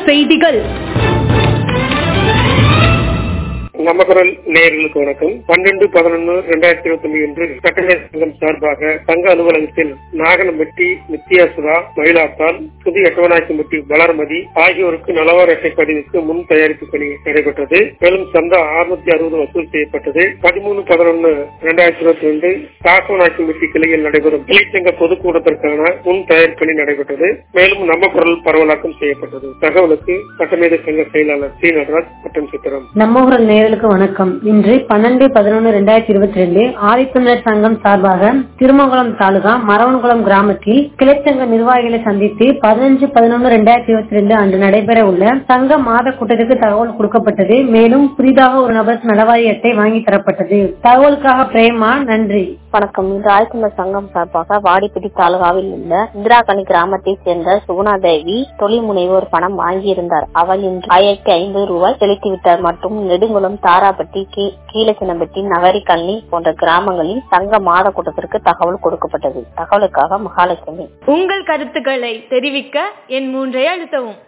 செய்திகள் நம்ம குரல் நேயர்களுக்கு வணக்கம் பன்னெண்டு பதினொன்று இரண்டாயிரத்தி இருபத்தி ஒன்று இன்று சட்டமன்ற சங்கம் சார்பாக சங்க அலுவலகத்தில் நாகனம்பட்டி நித்யாசுரா மயிலாத்தால் புது எட்டவனாக்கிம்பட்டி வளர்மதி ஆகியோருக்கு நலவார அட்டை பதிவுக்கு முன் தயாரிப்பு பணி நடைபெற்றது மேலும் சந்தா அறுநூத்தி அறுபது வசூல் செய்யப்பட்டது பதிமூணு பதினொன்று இரண்டாயிரத்தி இருபத்தி ரெண்டு காசவனாக்கிம்பட்டி கிளையில் நடைபெறும் கிளைச்சங்க பொதுக்கூட்டத்திற்கான முன் தயாரிப்பு பணி நடைபெற்றது மேலும் நம்ம குரல் பரவலாக்கம் செய்யப்பட்டது தகவலுக்கு சட்டமேத சங்க செயலாளர் சி நடராஜ் பட்டம் சித்திரம் நம்ம ஊரல் நேயர்களுக்கு வணக்கம் இன்று பன்னெண்டு பதினொன்று ரெண்டாயிரத்தி இருபத்தி ரெண்டு ஆதித்தமிழர் சங்கம் சார்பாக திருமங்கலம் தாலுகா மரவன்குளம் கிராமத்தில் கிளைச்சங்க நிர்வாகிகளை சந்தித்து பதினஞ்சு பதினொன்று ரெண்டாயிரத்தி இருபத்தி ரெண்டு அன்று நடைபெற உள்ள சங்க மாத கூட்டத்திற்கு தகவல் கொடுக்கப்பட்டது மேலும் புதிதாக ஒரு நபர் நலவாரி அட்டை வாங்கி தரப்பட்டது தகவலுக்காக பிரேமா நன்றி வணக்கம் இன்று ஆழ்த்தமிழர் சங்கம் சார்பாக வாடிப்பட்டி தாலுகாவில் உள்ள இந்திராகனி கிராமத்தைச் சேர்ந்த சுகுணா தேவி தொழில் முனைவோர் பணம் வாங்கியிருந்தார் அவள் இன்று ஆயிரத்தி ஐம்பது ரூபாய் செலுத்திவிட்டார் மற்றும் நெடுங்குளம் தாராப்பட்டி கீ- கீழச்சின்னம்பட்டி நகரி கல்னி போன்ற கிராமங்களில் சங்க மாத கூட்டத்திற்கு தகவல் கொடுக்கப்பட்டது தகவலுக்காக மகாலட்சுமி உங்கள் கருத்துக்களை தெரிவிக்க என் மூன்றை அழுத்தவும்